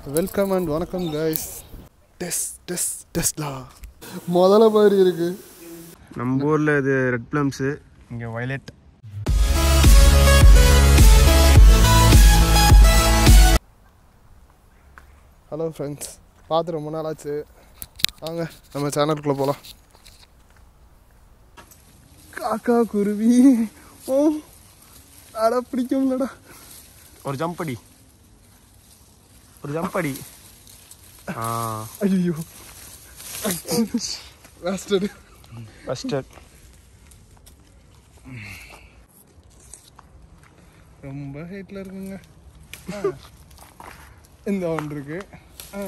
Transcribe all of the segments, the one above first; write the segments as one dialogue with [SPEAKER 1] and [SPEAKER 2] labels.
[SPEAKER 1] Welcome and வணக்கம் guys டெஸ் டெஸ் டெஸ்லா முதல்ல மாதிரி இருக்கு
[SPEAKER 2] நம்ம ஊரில் இது ரெட் ப்ளம்ஸு இங்கே வயலட்
[SPEAKER 1] ஹலோ ஃப்ரெண்ட்ஸ் பார்த்து ரொம்ப நாள் ஆச்சு வாங்க நம்ம சேனலுக்குள்ளே போகலாம் காக்கா குருவி ஓ அட பிடிக்கும்லடா
[SPEAKER 2] ஒரு ஜம்ப் அடி ஒரு ஜம்ப் அடி ஆ
[SPEAKER 1] ஐயோ வேஸ்டடு
[SPEAKER 2] ஃபஸ்ட்டு
[SPEAKER 1] ரொம்ப ஹைட்டில் இருக்குங்க ஆ. இந்த ஒன்று இருக்கு ஆ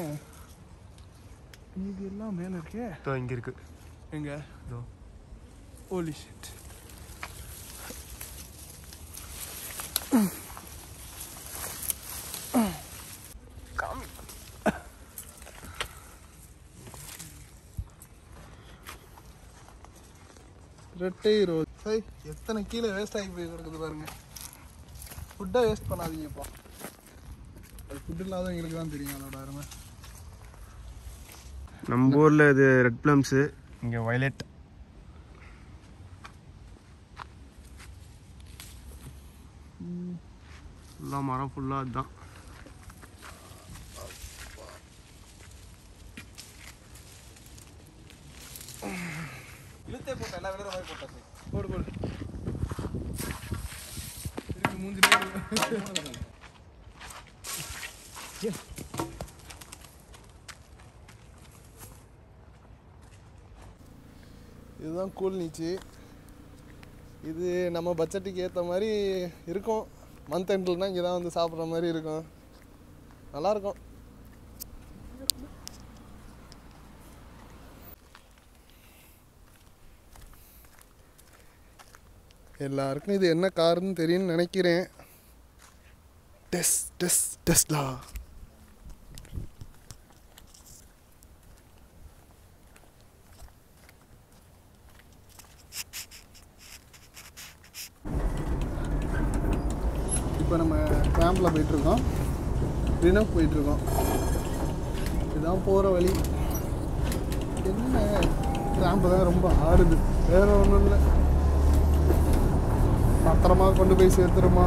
[SPEAKER 1] இது எல்லாம் மேலே இருக்கே
[SPEAKER 2] இதோ இங்கே இருக்கு
[SPEAKER 1] எங்க
[SPEAKER 2] இதோ
[SPEAKER 1] ஓலி ஷிட் ரெட்டை ரோஸ் சை எத்தனை கீழே வேஸ்ட் ஆகி போய் கிடக்குது பாருங்க ஃபுட்டை வேஸ்ட் பண்ணாதீங்கப்பா அது ஃபுட் இல்லாதவங்களுக்கு தான் தெரியும் அதோட அருமை
[SPEAKER 2] நம்ம ஊரில் இது ரெட் ப்ளம்ஸு இங்கே வயலட் ஃபுல்லாக மரம் ஃபுல்லாக அதுதான்
[SPEAKER 1] இழுத்தே போட்ட எல்லா விளையாட மாதிரி போட்டாச்சு போடு போடு திருப்பி மூஞ்சிலே இதுதான் கூல் நீச்சு இது நம்ம பட்ஜெட்டுக்கு ஏற்ற மாதிரி இருக்கும் மந்த் எண்ட்லனா இங்கே தான் வந்து சாப்பிட்ற மாதிரி இருக்கும் நல்லாயிருக்கும் எல்லாருக்கும் இது என்ன காருன்னு தெரியும்னு நினைக்கிறேன் டெஸ் டெஸ் டெஸ்லா இப்போ நம்ம கேம்பில் போயிட்டுருக்கோம் ரினோக் போயிட்டுருக்கோம் இதுதான் போகிற வழி என்ன கேம்பு தான் ரொம்ப ஆடுது வேற ஒன்றும் இல்லை பத்திரமா கொண்டு போய் சேர்த்துருமா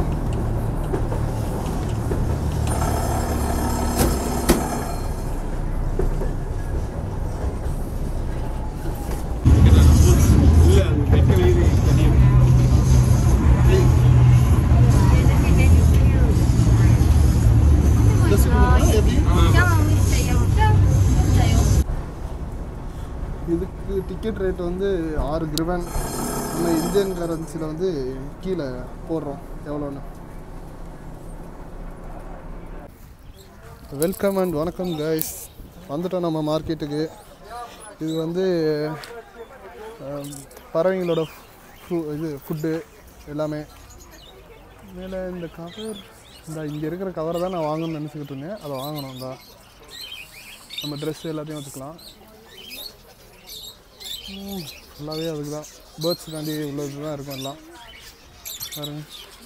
[SPEAKER 1] இதுக்கு டிக்கெட் ரேட் வந்து ஆறு கிரிவன் நம்ம இந்தியன் கரன்சியில் வந்து கீழே போடுறோம் எவ்வளோன்னு வெல்கம் அண்ட் வணக்கம் கைஸ் வந்துட்டோம் நம்ம மார்க்கெட்டுக்கு இது வந்து ஆம், பறவைங்களோட ஃபு- இது ஃபுட்டு எல்லாமே மேலே இந்த கவர் இந்த இங்கே இருக்கிற கவரை தான் நான் வாங்கணும்னு நினச்சிக்கிட்டு இருந்தேன் அதை வாங்கணும் இந்த நம்ம ட்ரெஸ் எல்லாத்தையும் வச்சுக்கலாம் ம், ஃபுல்லாகவே அதுக்கு தான் பேர்ட்ஸுக்காண்டி உள்ளது தான் இருக்கும் எல்லாம் பாருங்க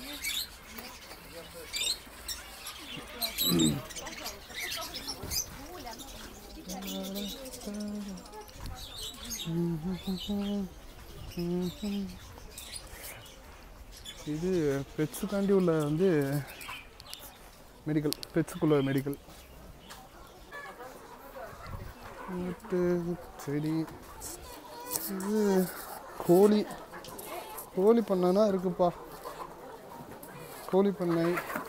[SPEAKER 1] இது பெட்ஸுக்காண்டி உள்ள வந்து மெடிக்கல் பெட்ஸுக்குள்ள மெடிக்கல் செடி இது கோழி கோழி பண்ணைனா இருக்குப்பா கோழி பண்ணை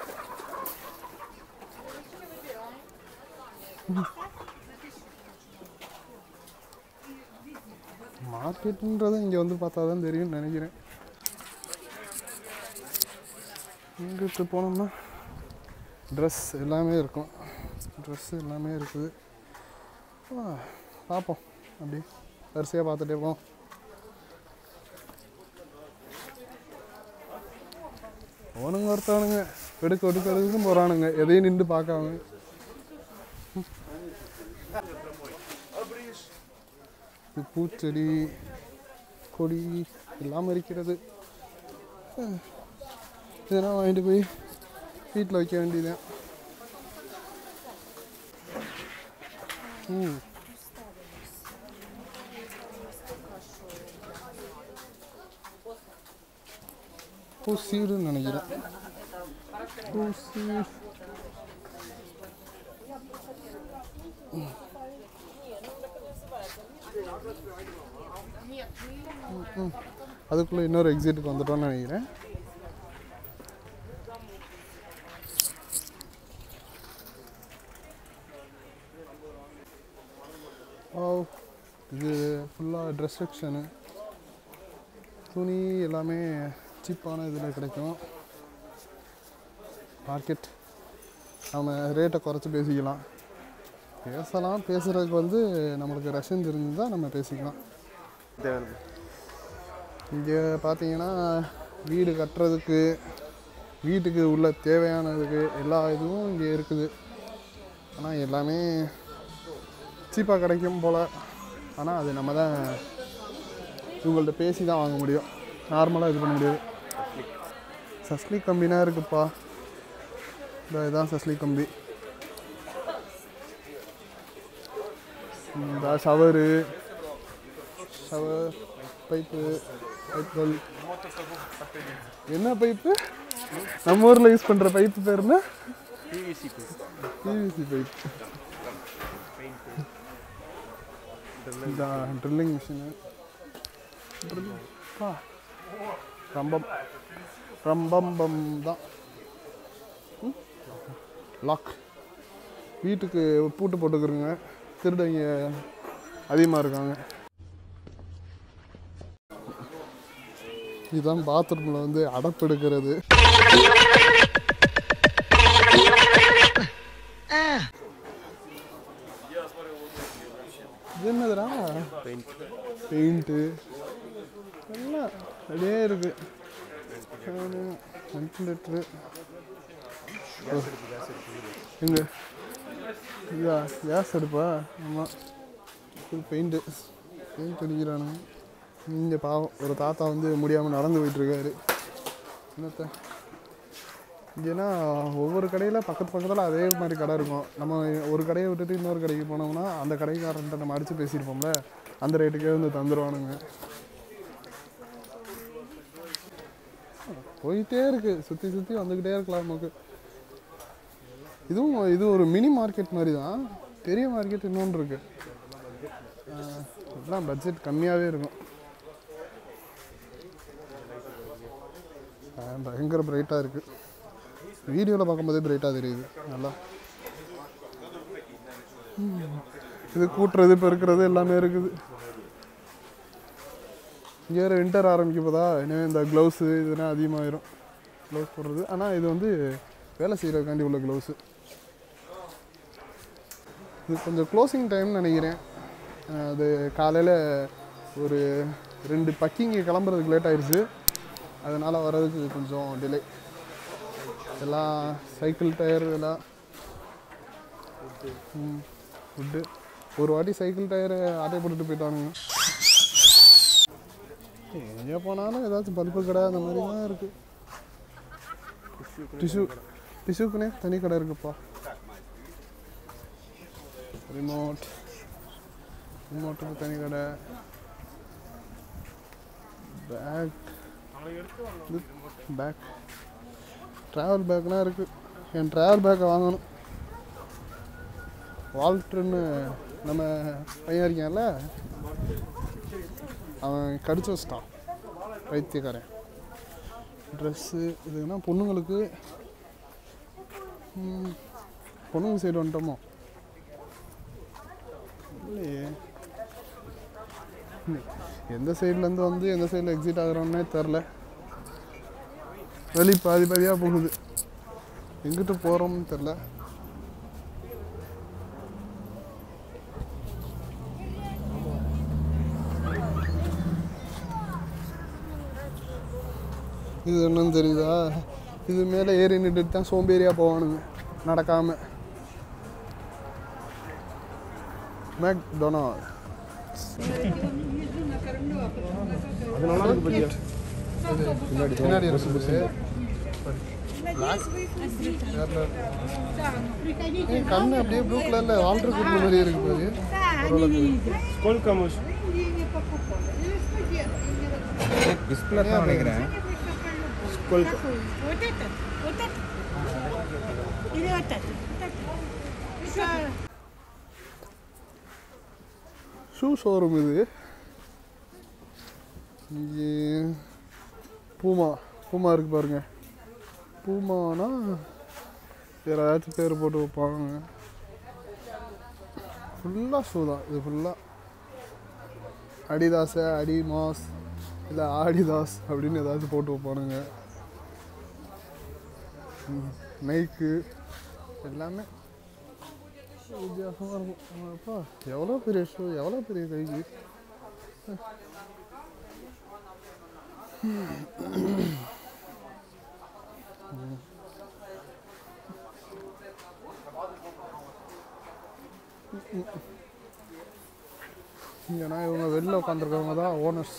[SPEAKER 1] மார்க்கெட்டுன்றது இங்கே வந்து பார்த்தா தான் தெரியும்னு நினைக்கிறேன் இங்கிட்டு போனோம்னா ட்ரெஸ் எல்லாமே இருக்கும் ட்ரெஸ் எல்லாமே இருக்குது ஆ, பார்ப்போம் அப்படி வரிசையாக பார்த்துட்டே போவோம் அவனுங்க ஒருத்தவனுங்க எடுக்க எடுக்க எடுக்கணும் போகிறானுங்க எதையும் நின்று பார்க்காம இது பூச்செடி கொடி எல்லாம் இருக்கிறது ஆ, இதெல்லாம் வாங்கிட்டு போய் வீட்டில் வைக்க வேண்டியதுதான் ம் பூசீடுன்னு நினைக்கிறேன் பூசீடு அதுக்குள்ளே இன்னொரு எக்ஸிட்டுக்கு வந்துட்டோம்னு நினைக்கிறேன் ஓ இது ஃபுல்லாக ட்ரெஸ் செக்ஷனு துணி எல்லாமே சீப்பான இதில் கிடைக்கும் மார்க்கெட் நம்ம ரேட்டை குறைச்சி பேசிக்கலாம் பேசலாம் பேசுகிறதுக்கு வந்து நம்மளுக்கு ரஷ்யன் தெரிஞ்சுதான் நம்ம பேசிக்கலாம் இங்கே பார்த்தீங்கன்னா வீடு கட்டுறதுக்கு வீட்டுக்கு உள்ள தேவையானதுக்கு எல்லா இதுவும் இங்கே இருக்குது ஆனால் எல்லாமே சீப்பாக கிடைக்கும் போல் ஆனால் அது நம்ம தான் இவங்கள்ட்ட பேசி தான் வாங்க முடியும் நார்மலாக இது பண்ண முடியாது சஸ்லி கம்பினா இருக்குப்பா இந்த இதான் சஸ்லி கம்பி இந்த ஷவரு ஷவர் பைப்பு பைப்புகள் என்ன பைப்பு நம்ம ஊரில் யூஸ் பண்ணுற பைப்பு பேர் என்ன பிவிசி பைப் இந்த ட்ரில்லிங் மிஷினு ரம்பம் ரம்பம்பம் தான் லாக் வீட்டுக்கு பூட்டு போட்டுக்கிறோங்க திருடங்க அதிகமாக இருக்காங்க இதுதான் பாத்ரூமில் வந்து அடப்பு எடுக்கிறது இது என்னதுடா பெயிண்ட்டு எல்லாம் அப்படியே இருக்கு வென்டிலேட்ரு எங்க இதா கேஸ் அடுப்பா ஆமாம் இது பெயிண்ட்டு பெயிண்ட் அடிக்கிறானுங்க இங்கே பாவம் ஒரு தாத்தா வந்து முடியாமல் நடந்து போயிட்டுருக்காரு என்னத்த இங்கேனா ஒவ்வொரு கடையில் பக்கத்து பக்கத்தில் அதே மாதிரி கடை இருக்கும் நம்ம ஒரு கடையை விட்டுட்டு இன்னொரு கடைக்கு போனோம்னா அந்த கடைக்காரன்ட்ட நம்ம அடித்து பேசியிருப்போம்ல அந்த ரேட்டுக்கே வந்து தந்துடுவானுங்க போயிட்டே இருக்கு சுற்றி சுற்றி வந்துக்கிட்டே இருக்கலாம் நமக்கு இதுவும் இது ஒரு மினி மார்க்கெட் மாதிரி தான் பெரிய மார்க்கெட் இன்னொன்று இருக்கு ஆஹ், எல்லாம் பட்ஜெட் கம்மியாகவே இருக்கும் ஆஹ், பயங்கர பிரைட்டாக இருக்குது வீடியோவில் பார்க்கும்போதே பிரைட்டாக தெரியுது நல்லா ம். இது கூட்டுறது பெருக்கிறது எல்லாமே இருக்குது இங்கே வேறு வின்டர் ஆரம்பிக்க போதா எனவே இந்த க்ளவுஸு இதெல்லாம் அதிகமாகிடும் க்ளவுஸ் போடுறது ஆனால் இது வந்து வேலை செய்கிறதுக்காண்டி உள்ள க்ளவுஸு இது கொஞ்சம் க்ளோசிங் டைம்னு நினைக்கிறேன் அஹ் அது காலையில் ஒரு ரெண்டு பக்கிங்க கிளம்புறதுக்கு லேட் ஆயிடுச்சு அதனால் வர்றதுக்கு கொஞ்சம் டிலே எல்லாம் சைக்கிள் டயர் எல்லாம் ஃபுட்டு ஒரு வாட்டி சைக்கிள் டயரை ஆட்டை போட்டுட்டு போயிட்டானுங்க எங்கே போனாலும் ஏதாச்சும் பல்பு கடை அந்த மாதிரி தான் இருக்குது டிஷ்யூ டிஷ்யூக்குனே தனி கடை இருக்குப்பா ரிமோட் ரிமோட்டுக்கு தனி கடை பேக் பேக் ட்ராவல் பேக்லாம் இருக்குது என் ட்ராவல் பேக்கை வாங்கணும் வால்ட்ருன்னு நம்ம பையன் இருக்கான்ல அவன் கடிச்சு வச்சிட்டான் பைத்தியக்காரன் ட்ரெஸ்ஸு இதுனா பொண்ணுங்களுக்கு ம், பொண்ணுங்க சைடு வந்துட்டோமோ இல்லையே ம், எந்த சைட்லேருந்து வந்து எந்த சைடில் எக்ஸிட் ஆகுறோன்னே தெரில வெளி பாதி பாதியாக போகுது எங்கிட்டு போகிறோம்னு தெரில இது என்னன்னு தெரியுதா இது மேலே ஏறி நின்றுட்டு தான் சோம்பேறியாக போவானுங்க நடக்காம மேக்டொனால்ட்
[SPEAKER 2] அது நல்லா இருக்கு பத்தியா
[SPEAKER 1] பின்னாடி இருக்கு வேற ஏய், கண்ணு அப்படியே ப்ளூ கலர்ல வால்டர் குட்ல மாதிரி இருக்கு பாரு
[SPEAKER 2] Сколько муж?
[SPEAKER 3] டிஸ்பிளே தான் நினைக்கிறேன்
[SPEAKER 2] Сколько?
[SPEAKER 4] Вот этот, вот этот. Или вот этот. Вот этот. Всё.
[SPEAKER 1] ஷூ ஷோரூம் இது இங்கே பூமா பூமா இருக்கு பாருங்க பூமானா வேற ஏதாச்சும் பேர் போட்டு வைப்பாங்க ஃபுல்லாக ஷூ தான் இது ஃபுல்லாக அடிதாஸ அடி மாஸ் இல்லை ஆடிதாஸ் அப்படின்னு ஏதாச்சும் போட்டு வைப்பானுங்க நைக்கு எல்லாமே வித்தியாசமாக இருக்கும் அப்பா எவ்வளோ பெரிய ஷூ எவ்வளோ பெரிய கைக்கு இங்கன்னா இவங்க வெளில உட்காந்துருக்கவங்க தான் ஓனர்ஸ்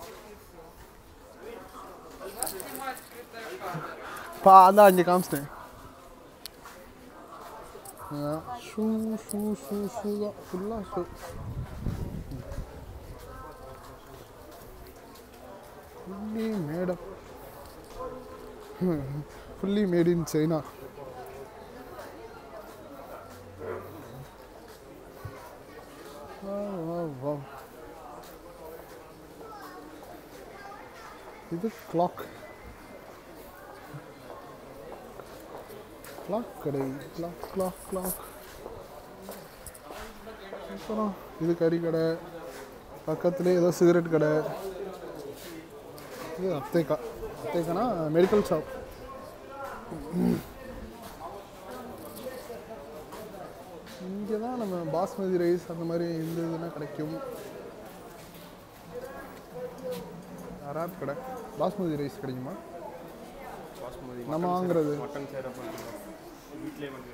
[SPEAKER 1] பா அதான் அங்கே காமிச்சிட்டேன் ஷூ ஷூ ஷூ ஷூ தான் ஃபுல்லாக shoe fully madam fully made in China வா இது கிளாக் கிளாக் கடை கிளாக் கிளாக் கிளாக் அப்புறம் இது கறி கடை பக்கத்துலேயே ஏதோ சிகரெட் கடை இது அத்தேக்கா அத்தேக்கானா மெடிக்கல் ஷாப் இங்கே தான் நம்ம பாஸ்மதி ரைஸ் அந்த மாதிரி இந்த இதுனா கிடைக்கும் அராப் கடை பாஸ்மதி ரைஸ் கிடைக்குமா
[SPEAKER 2] பாஸ்மதி
[SPEAKER 1] நம்ம வாங்குறது
[SPEAKER 2] மட்டன் சேர பண்ணுறோம் வீட்டிலே வந்து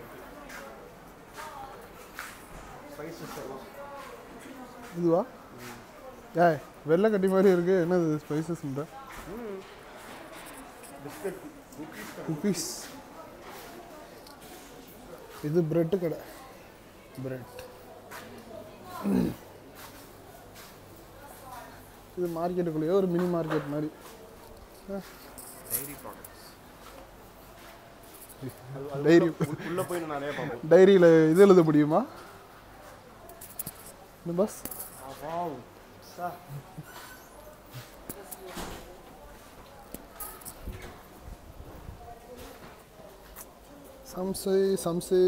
[SPEAKER 2] ஸ்பைசஸ் எல்லாம்
[SPEAKER 1] இதுவா ஏய் வெள்ளை கட்டி மாதிரி இருக்கு என்னது ஸ்பைசஸ்ன்ற
[SPEAKER 2] பிஸ்கட்
[SPEAKER 1] குக்கீஸ் இது பிரெட்டு கடை பிரெட் இது மார்க்கெட்டுக்குள்ளேயே ஒரு மினி மார்க்கெட் மாதிரி
[SPEAKER 2] டைரி ப்ராடக்ட்ஸ்
[SPEAKER 1] டைரி
[SPEAKER 2] உள்ளே போய் நான் நிறைய பார்ப்போம்
[SPEAKER 1] டைரியில் இது எழுத முடியுமா இந்த பஸ்
[SPEAKER 2] வாவ் சா
[SPEAKER 1] சம்சை சம்சை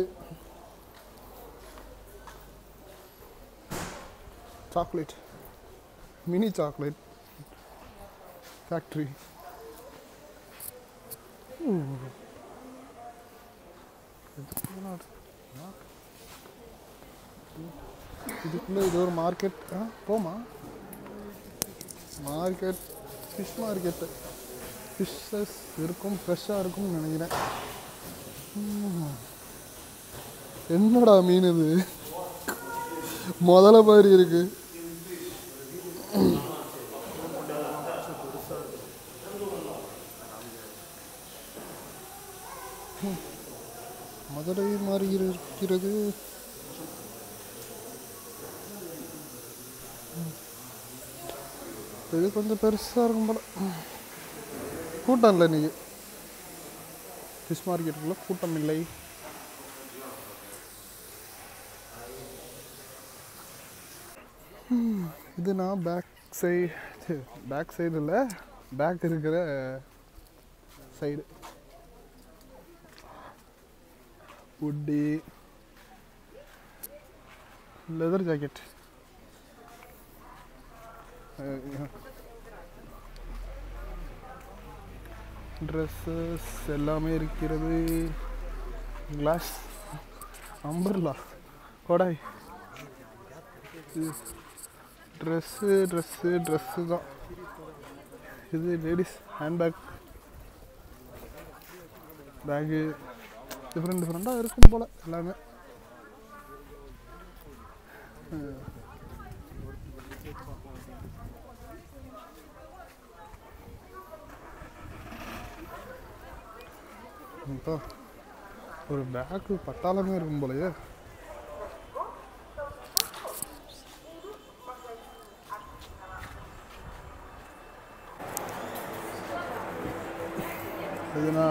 [SPEAKER 1] சாக்லேட் மினி சாக்லேட் ஃபேக்ட்ரி இதுக்குள்ளே இது ஒரு மார்க்கெட் ஆ போமா மார்க்கெட் ஃபிஷ் மார்க்கெட்டு ஃபிஷ்ஷஸ் இருக்கும் ஃப்ரெஷ்ஷாக இருக்கும்னு நினைக்கிறேன் ம். என்னடா மீன் இது முதல்ல மாதிரி இருக்கு ம். மதுரை மாதிரி இருக்கிறது ம். இது கொஞ்சம் பெருசாக இருக்கும் போல ம். கூட்டம் இல்லை இன்னைக்கு ஃபிஷ் மார்க்கெட்டுக்குள்ள கூட்டம் இல்லை ம், இது நான் பேக் சைடு பேக் சைடு இல்லை பேக் இருக்கிற சைடு உட்டி லெதர் ஜாக்கெட் ட்ரெஸ்ஸஸ் எல்லாமே இருக்கிறது கிளாஸ் அம்பர்லா கொடாய் ட்ரெஸ்ஸு ட்ரெஸ்ஸு ட்ரெஸ்ஸு தான் இது லேடிஸ் ஹேண்ட்பேக் பேகு டிஃப்ரெண்ட் டிஃப்ரெண்ட்டாக இருக்கும் போல் எல்லாமே அப்பா ஒரு பேக்கு பட்டாளமே இருக்கும் போலயே இதுனா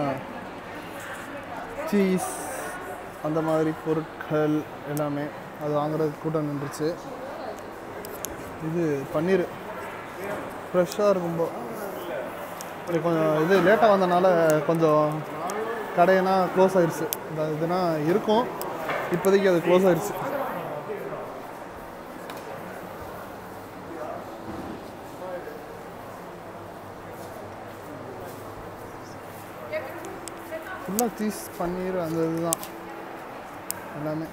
[SPEAKER 1] சீஸ் அந்த மாதிரி பொருட்கள் எல்லாமே அது வாங்குறதுக்கு கூட்டம் நின்றுச்சு இது பன்னீர் ஃப்ரெஷ்ஷாக இருக்கும் போ இது கொஞ்சம் இது லேட்டாக வந்தனால கொஞ்சம் கடையனா க்ளோஸ் ஆயிடுச்சு இந்த இதுனா இருக்கும் இப்போதைக்கு அது க்ளோஸ் ஆயிடுச்சு ஃபுல்லாக சீஸ் பன்னீர் அந்த இதுதான் எல்லாமே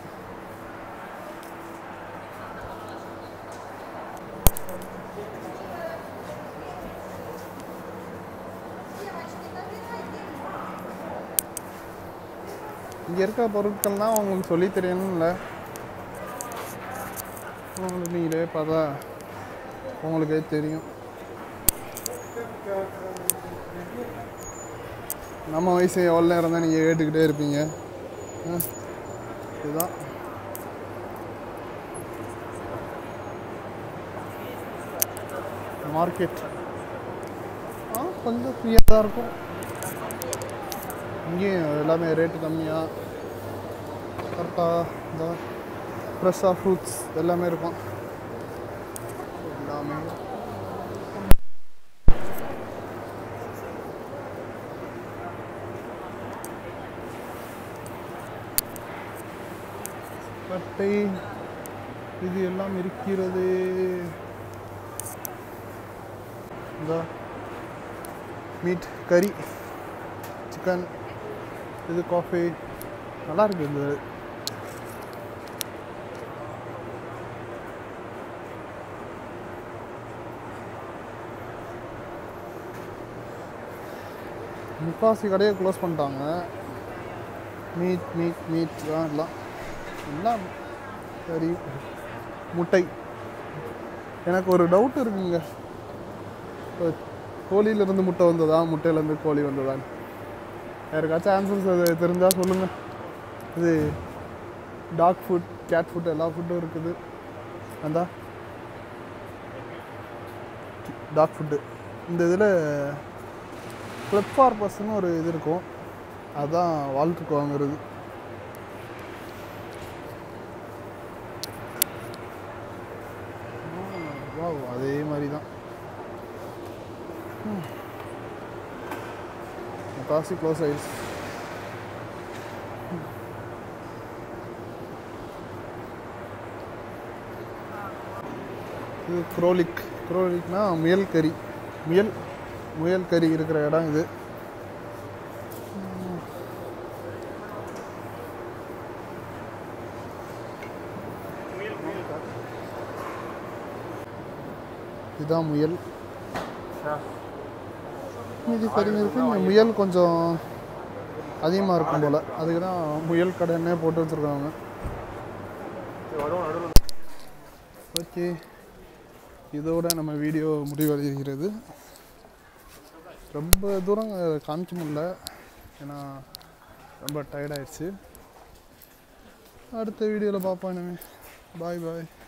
[SPEAKER 1] இங்கே இருக்க பொருட்கள்லாம் உங்களுக்கு சொல்லி தெரியணும் இல்லை உங்களுக்கு நீங்களே பார்த்தா உங்களுக்கே தெரியும் நம்ம வயசு எவ்வளோ நேரம் தான் நீங்கள் கேட்டுக்கிட்டே இருப்பீங்க ஆ, இதுதான் மார்க்கெட் ஆ கொஞ்சம் ஃப்ரீயாக தான் இருக்கும் இங்கேயும் எல்லாமே ரேட்டு கம்மியாக கரெக்டாக இந்த ஃப்ரெஷ்ஷாக ஃப்ரூட்ஸ் எல்லாமே இருக்கும் எல்லாமே கட்டை இது எல்லாம் இருக்கிறது இந்த மீட் கறி சிக்கன் இது காஃபி நல்லா இருக்கு இந்த முக்காசி கடையை க்ளோஸ் பண்ணிட்டாங்க மீட் மீட் மீட் தான் எல்லாம் எல்லாம் கறி முட்டை எனக்கு ஒரு டவுட் இருக்குங்க இப்போ கோழியிலேருந்து முட்டை வந்ததா முட்டையிலேருந்து கோழி வந்ததான்னு யாருக்காச்சும் ஆன்சர்ஸ் தெரிஞ்சால் சொல்லுங்கள் இது டாக் ஃபுட் கேட் ஃபுட் எல்லா ஃபுட்டும் இருக்குது அந்த டாக் ஃபுட்டு இந்த இதில் கிளப் ஃபார் பர்சன் ஒரு இது இருக்கும் அதுதான் வாழ்த்துக்கு வாங்குறது வா அதே மாதிரி தான் காசி க்ளோஸ் ஆயிடுச்சு இது குரோலிக் குரோலிக்னா முயல் கறி முயல் முயல் கறி இருக்கிற இடம் இது இதுதான் முயல் மீதி கறி இருக்கு இந்த முயல் கொஞ்சம் அதிகமாக இருக்கும் போல் அதுக்கு தான் முயல் கடைன்னே போட்டு வச்சுருக்காங்க ஓகே இதோட நம்ம வீடியோ முடிவடைகிறது ரொம்ப தூரம் காமிக்க முடியல ஏன்னா ரொம்ப டயர்டாயிடுச்சு அடுத்த வீடியோவில் பார்ப்போம் இனிமே பாய் பாய்